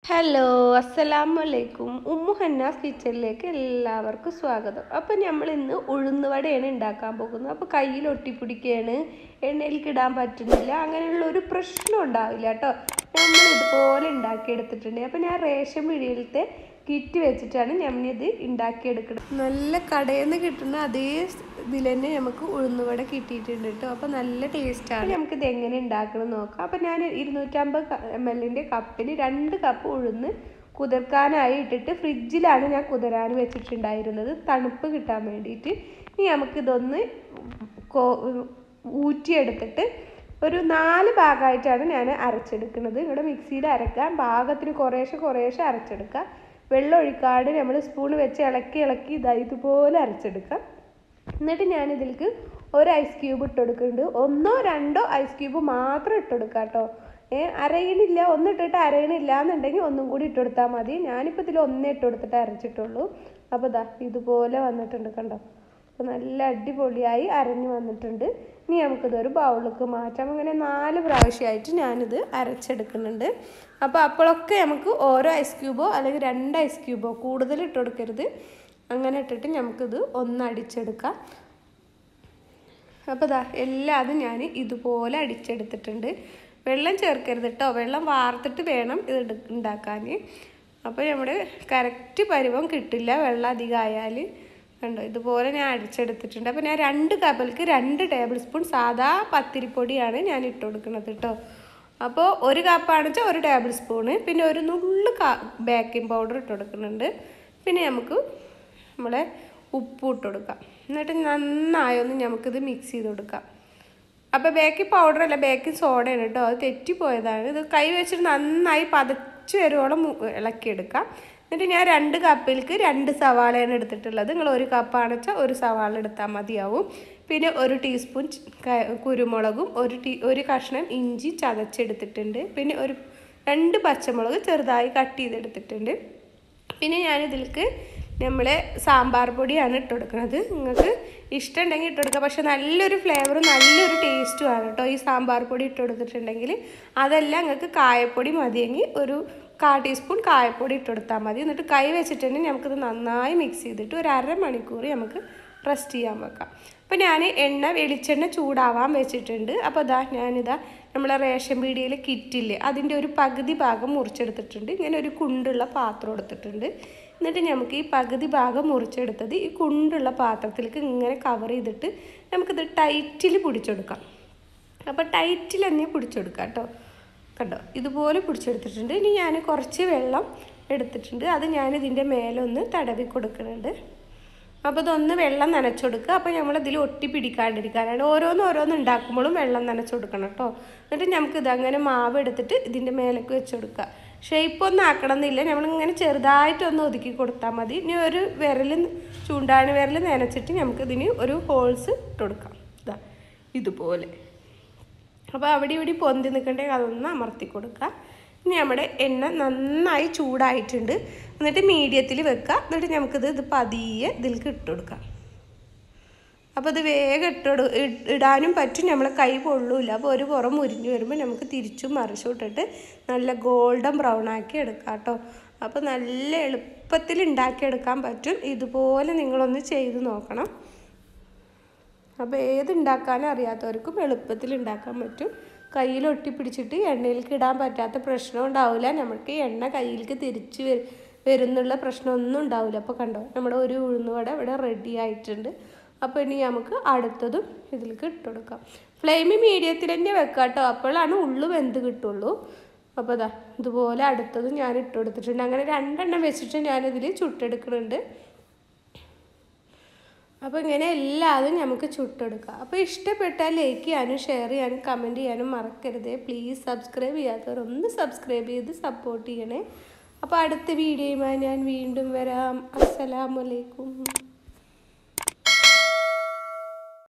hello അസ്സലാമലൈക്കും Umm ഹന്നാസ് കിച്ചണിലേക്ക് എല്ലാവർക്കും സ്വാഗതം അപ്പം നമ്മൾ ഇന്ന് ഉഴുന്നുവടയാണ് ഉണ്ടാക്കാൻ പോകുന്നത് അപ്പോൾ കയ്യിൽ ഒട്ടിപ്പിടിക്കുകയാണ് എണ്ണയിലേക്ക് ഇടാൻ പറ്റുന്നില്ല അങ്ങനെയുള്ള ഒരു പ്രശ്നം ഉണ്ടാവില്ല കേട്ടോ നമ്മൾ ഇതുപോലെ ഉണ്ടാക്കിയെടുത്തിട്ടുണ്ട് അപ്പം ഞാൻ റേഷൻ പീടിയിലത്തെ കിറ്റ് വെച്ചിട്ടാണ് ഞാനിത് ഉണ്ടാക്കിയെടുക്കുന്നത് നല്ല കടയിൽ നിന്ന് കിട്ടുന്ന അതേ ഇതിൽ തന്നെ നമുക്ക് ഉഴുന്നുവട കിട്ടിയിട്ടുണ്ട് കേട്ടോ അപ്പോൾ നല്ല ടേസ്റ്റാണ് നമുക്കിത് എങ്ങനെ ഉണ്ടാക്കണം നോക്കാം അപ്പോൾ ഞാൻ ഇരുന്നൂറ്റമ്പത് എം എല്ലിൻ്റെ കപ്പിന് രണ്ട് കപ്പ് ഉഴുന്ന് കുതിർക്കാനായി ഇട്ടിട്ട് ഫ്രിഡ്ജിലാണ് ഞാൻ കുതിരാൻ വെച്ചിട്ടുണ്ടായിരുന്നത് തണുപ്പ് കിട്ടാൻ വേണ്ടിയിട്ട് ഇനി നമുക്കിതൊന്ന് കോ ഊറ്റിയെടുത്തിട്ട് ഒരു നാല് ഭാഗമായിട്ടാണ് ഞാൻ അരച്ചെടുക്കുന്നത് ഇവിടെ മിക്സിയിൽ അരക്കാൻ പാകത്തിന് കുറേശ്ശെ കുറേശ്ശെ അരച്ചെടുക്കുക വെള്ളം ഒഴിക്കാതെ നമ്മൾ സ്പൂൺ വെച്ച് ഇളക്കി ഇളക്കി ഇതാ ഇതുപോലെ അരച്ചെടുക്കാം എന്നിട്ട് ഞാൻ ഇതിലേക്ക് ഒരു ഐസ് ക്യൂബ് ഇട്ട് കൊടുക്കുന്നുണ്ട് ഒന്നോ രണ്ടോ ഐസ് ക്യൂബ് മാത്രം ഇട്ട് കൊടുക്കുക കേട്ടോ ഏ അരയണില്ല ഒന്നിട്ടിട്ട് അരയണില്ല എന്നുണ്ടെങ്കിൽ ഒന്നും കൂടി ഇട്ട് കൊടുത്താൽ മതി ഞാനിപ്പോൾ ഇതിൽ ഒന്നേ ഇട്ട് കൊടുത്തിട്ട് അരച്ചിട്ടുള്ളൂ അപ്പോൾ ഇതാ ഇതുപോലെ വന്നിട്ടുണ്ട് കണ്ടോ അപ്പോൾ നല്ല അടിപൊളിയായി അരഞ്ഞു വന്നിട്ടുണ്ട് ഇനി നമുക്കിതൊരു ബൗളിലേക്ക് മാറ്റാം അങ്ങനെ നാല് പ്രാവശ്യമായിട്ട് ഞാനിത് അരച്ചെടുക്കുന്നുണ്ട് അപ്പോൾ അപ്പോഴൊക്കെ നമുക്ക് ഓരോ ഐസ് ക്യൂബോ അല്ലെങ്കിൽ രണ്ട് ഐസ് ക്യൂബോ കൂടുതൽ ഇട്ട് കൊടുക്കരുത് അങ്ങനെ ഇട്ടിട്ട് നമുക്കിത് ഒന്ന് അടിച്ചെടുക്കാം അപ്പോൾ ഇതാ എല്ലാതും ഞാൻ ഇതുപോലെ അടിച്ചെടുത്തിട്ടുണ്ട് വെള്ളം ചേർക്കരുത് കേട്ടോ വെള്ളം വാർത്തിട്ട് വേണം ഇത് ഉണ്ടാക്കാൻ അപ്പോൾ നമ്മുടെ കറക്റ്റ് പരുവം കിട്ടില്ല വെള്ളം അധികമായാൽ കണ്ടോ ഇതുപോലെ ഞാൻ അടിച്ചെടുത്തിട്ടുണ്ട് അപ്പോൾ ഞാൻ രണ്ട് കപ്പൽക്ക് രണ്ട് ടേബിൾ സ്പൂൺ സാധാ പത്തിരിപ്പൊടിയാണ് ഞാൻ ഇട്ട് കൊടുക്കുന്നത് കേട്ടോ അപ്പോൾ ഒരു കപ്പാണെന്ന് വെച്ചാൽ ഒരു ടേബിൾ സ്പൂണ് പിന്നെ ഒരു നുള്ളു ബേക്കിംഗ് പൗഡർ ഇട്ട് കൊടുക്കുന്നുണ്ട് പിന്നെ നമുക്ക് നമ്മളെ ഉപ്പ് ഇട്ട് കൊടുക്കാം എന്നിട്ട് നന്നായൊന്ന് നമുക്കിത് മിക്സ് ചെയ്ത് കൊടുക്കാം അപ്പോൾ ബേക്കിംഗ് പൗഡർ അല്ല ബേക്കിംഗ് സോഡയാണ് കേട്ടോ അത് തെറ്റിപ്പോയതാണ് ഇത് കൈ വെച്ചിട്ട് നന്നായി പതച്ച് വരുവോളം ഇളക്കിയെടുക്കാം എന്നിട്ട് ഞാൻ രണ്ട് കപ്പിലേക്ക് രണ്ട് സവാളയാണ് എടുത്തിട്ടുള്ളത് നിങ്ങൾ ഒരു കപ്പാണെന്ന് വെച്ചാൽ ഒരു സവാള എടുത്താൽ മതിയാവും പിന്നെ ഒരു ടീസ്പൂൺ കുരുമുളകും ഒരു ടീ ഒരു കഷ്ണം ഇഞ്ചി ചതച്ചെടുത്തിട്ടുണ്ട് പിന്നെ ഒരു രണ്ട് പച്ചമുളക് ചെറുതായി കട്ട് ചെയ്തെടുത്തിട്ടുണ്ട് പിന്നെ ഞാനിതിലേക്ക് നമ്മളെ സാമ്പാർ പൊടിയാണ് ഇട്ട് കൊടുക്കുന്നത് നിങ്ങൾക്ക് ഇഷ്ടമുണ്ടെങ്കിൽ ഇട്ട് കൊടുക്കുക പക്ഷെ നല്ലൊരു ഫ്ലേവറും നല്ലൊരു ടേസ്റ്റുമാണ് കേട്ടോ ഈ സാമ്പാർ പൊടി ഇട്ട് കൊടുത്തിട്ടുണ്ടെങ്കിൽ അതല്ല നിങ്ങൾക്ക് കായപ്പൊടി മതിയെങ്കിൽ ഒരു കാ ടീസ്പൂൺ കായപ്പൊടി ഇട്ട് കൊടുത്താൽ മതി എന്നിട്ട് കൈ വെച്ചിട്ടുണ്ടെങ്കിൽ നമുക്കിത് നന്നായി മിക്സ് ചെയ്തിട്ട് ഒരു അരമണിക്കൂർ നമുക്ക് റെസ്റ്റ് ചെയ്യാൻ വെക്കാം അപ്പോൾ ഞാൻ എണ്ണ വെളിച്ചെണ്ണ ചൂടാവാൻ വെച്ചിട്ടുണ്ട് അപ്പോൾ ഇതാ ഞാനിതാ നമ്മളെ റേഷൻ പീടിയയിൽ കിറ്റില്ലേ അതിൻ്റെ ഒരു പകുതി ഭാഗം മുറിച്ചെടുത്തിട്ടുണ്ട് ഇങ്ങനെ ഒരു കുണ്ടുള്ള പാത്രം എടുത്തിട്ടുണ്ട് എന്നിട്ട് നമുക്ക് ഈ പകുതി ഭാഗം മുറിച്ചെടുത്തത് ഈ കുണ്ടുള്ള പാത്രത്തിലേക്ക് ഇങ്ങനെ കവർ ചെയ്തിട്ട് നമുക്കിത് ടൈറ്റിൽ പിടിച്ചെടുക്കാം അപ്പോൾ ടൈറ്റിൽ തന്നെ പിടിച്ചെടുക്കാം കേട്ടോ കണ്ടോ ഇതുപോലെ പിടിച്ചെടുത്തിട്ടുണ്ട് ഇനി ഞാൻ കുറച്ച് വെള്ളം എടുത്തിട്ടുണ്ട് അത് ഞാൻ ഇതിൻ്റെ മേലൊന്ന് തടവി കൊടുക്കുന്നുണ്ട് അപ്പോൾ ഇതൊന്ന് വെള്ളം നനച്ചു കൊടുക്കുക അപ്പോൾ നമ്മൾ ഇതിൽ ഒട്ടി പിടിക്കാണ്ടിരിക്കാനാണ് ഓരോന്ന് ഓരോന്ന് ഉണ്ടാക്കുമ്പോഴും വെള്ളം നനച്ചു കൊടുക്കണം കേട്ടോ എന്നിട്ട് നമുക്ക് ഇതങ്ങനെ മാവ് എടുത്തിട്ട് ഇതിൻ്റെ മേലേക്ക് വെച്ച് കൊടുക്കുക ഷേപ്പ് ഒന്നും ആക്കണം എന്നില്ല നമ്മളിങ്ങനെ ചെറുതായിട്ടൊന്ന് ഒതുക്കി കൊടുത്താൽ മതി ഇനി ഒരു വിരൽ ചൂണ്ടാണി വിരൽ നനച്ചിട്ട് നമുക്ക് ഇതിന് ഒരു ഹോൾസ് ഇട്ട് കൊടുക്കാം ഇതാ ഇതുപോലെ അപ്പോൾ അവിടെ ഇവിടെ പൊന്തി നിൽക്കണ്ടെങ്കിൽ അതൊന്ന് അമർത്തി കൊടുക്കുക ഇനി നമ്മുടെ എണ്ണ നന്നായി ചൂടായിട്ടുണ്ട് എന്നിട്ട് മീഡിയത്തിൽ വെക്കുക എന്നിട്ട് നമുക്കിത് ഇത് പതിയെ ഇതിലേക്ക് ഇട്ട് കൊടുക്കാം അപ്പോൾ ഇത് വേഗം ഇട്ടോട് ഇടാനും പറ്റും നമ്മളെ കൈ പൊള്ളൂല അപ്പോൾ ഒരു പുറം മുരിഞ്ഞ് വരുമ്പോൾ നമുക്ക് തിരിച്ചും മറിച്ചും ഇട്ടിട്ട് നല്ല ഗോൾഡൻ ബ്രൗൺ ആക്കി എടുക്കാം കേട്ടോ അപ്പോൾ നല്ല എളുപ്പത്തിൽ ഉണ്ടാക്കിയെടുക്കാൻ പറ്റും ഇതുപോലെ നിങ്ങളൊന്ന് ചെയ്ത് നോക്കണം അപ്പോൾ ഏത് ഉണ്ടാക്കാനും അറിയാത്തവർക്കും എളുപ്പത്തിൽ ഉണ്ടാക്കാൻ പറ്റും കയ്യിൽ ഒട്ടിപ്പിടിച്ചിട്ട് എണ്ണയിലേക്ക് ഇടാൻ പറ്റാത്ത പ്രശ്നം ഉണ്ടാവില്ല നമുക്ക് എണ്ണ കയ്യിലേക്ക് തിരിച്ച് വരുന്നുള്ള പ്രശ്നമൊന്നും ഉണ്ടാവില്ല അപ്പോൾ കണ്ടോ നമ്മുടെ ഒരു ഉഴുന്നുവട ഇവിടെ റെഡി ആയിട്ടുണ്ട് അപ്പോൾ ഇനി നമുക്ക് അടുത്തതും ഇതിലേക്ക് ഇട്ട് കൊടുക്കാം ഫ്ലെയിം മീഡിയത്തിൽ തന്നെ വെക്കാം കേട്ടോ അപ്പോഴാണ് ഉള്ളു വെന്ത് കിട്ടുള്ളൂ അപ്പോൾ അതാ ഇതുപോലെ അടുത്തതും ഞാൻ ഇട്ട് കൊടുത്തിട്ടുണ്ട് അങ്ങനെ രണ്ടെണ്ണം വെച്ചിട്ട് ഞാനിതിൽ ചുട്ടെടുക്കുന്നുണ്ട് അപ്പോൾ ഇങ്ങനെ എല്ലാതും നമുക്ക് ചുട്ടെടുക്കാം അപ്പോൾ ഇഷ്ടപ്പെട്ടാൽ ലൈക്ക് ചെയ്യാനും ഷെയർ ചെയ്യാനും കമൻറ്റ് ചെയ്യാനും മറക്കരുത് പ്ലീസ് സബ്സ്ക്രൈബ് ചെയ്യാത്തവർ ഒന്ന് സബ്സ്ക്രൈബ് ചെയ്ത് സപ്പോർട്ട് ചെയ്യണേ അപ്പോൾ അടുത്ത വീഡിയോയുമായി ഞാൻ വീണ്ടും വരാം അസ്സലാമലൈക്കും